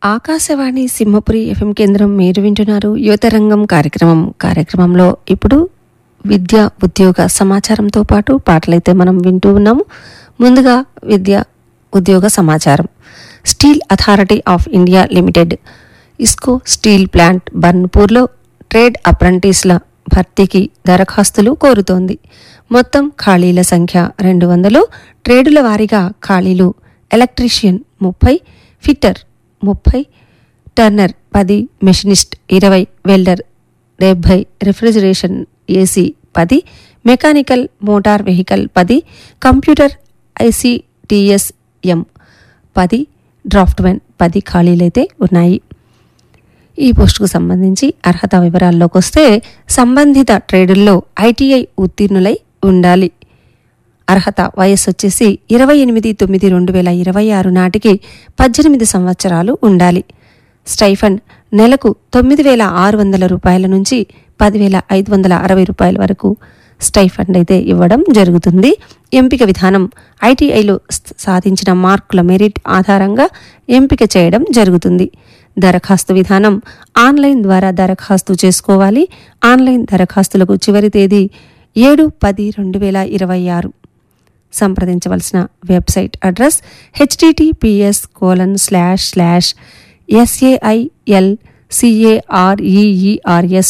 Akashvani Simhapuri FM కేంద్రం మీరు వింటున్నారు యువతరంగం కార్యక్రమం కార్యక్రమంలో ఇప్పుడు విద్య ఉద్యోగ సమాచారంతో పాటు పాటలైతే మనం వింటూ ఉన్నాము ముందుగా విద్య ఉద్యోగ సమాచారం steel authority of India limited IISCO steel plant బర్న్పూర్లో ట్రేడ్ అప్రెంటిస్ల భర్తీకి దరఖాస్తులు కోరుతోంది మొత్తం ఖాళీల సంఖ్య రెండు వందలు ట్రేడుల వారీగా ఖాళీలు ఎలక్ట్రీషియన్ ముప్పై ఫిట్టర్ ముప్పై టర్నర్ పది మెషినిస్ట్ ఇరవై వెల్డర్ డెబ్భై రిఫ్రిజిరేషన్ ఏసీ పది మెకానికల్ మోటార్ వెహికల్ పది కంప్యూటర్ ఐసిటిఎస్ఎం పది డ్రాఫ్ట్మెన్ పది ఖాళీలైతే ఉన్నాయి ఈ పోస్టుకు సంబంధించి అర్హత వివరాల్లోకి వస్తే సంబంధిత ట్రేడుల్లో ఐటీఐ ఉత్తీర్ణులై ఉండాలి అర్హత వయస్సు వచ్చేసి ఇరవై ఎనిమిది తొమ్మిది రెండు వేల ఇరవై ఆరు నాటికి పద్దెనిమిది సంవత్సరాలు ఉండాలి స్టైఫండ్ నెలకు తొమ్మిది వేల ఆరు వందల రూపాయల నుంచి పదివేల ఐదు వందల అరవై రూపాయల వరకు స్టైఫండ్ అయితే ఇవ్వడం జరుగుతుంది ఎంపిక విధానం ఐటీఐలో సాధించిన మార్కుల మెరిట్ ఆధారంగా ఎంపిక చేయడం జరుగుతుంది దరఖాస్తు విధానం ఆన్లైన్ ద్వారా దరఖాస్తు చేసుకోవాలి ఆన్లైన్ దరఖాస్తులకు చివరి తేదీ ఏడు పది రెండు వేల ఇరవై ఆరు సంప్రదించవలసిన website address HTTPS colon slash slash SAIL careers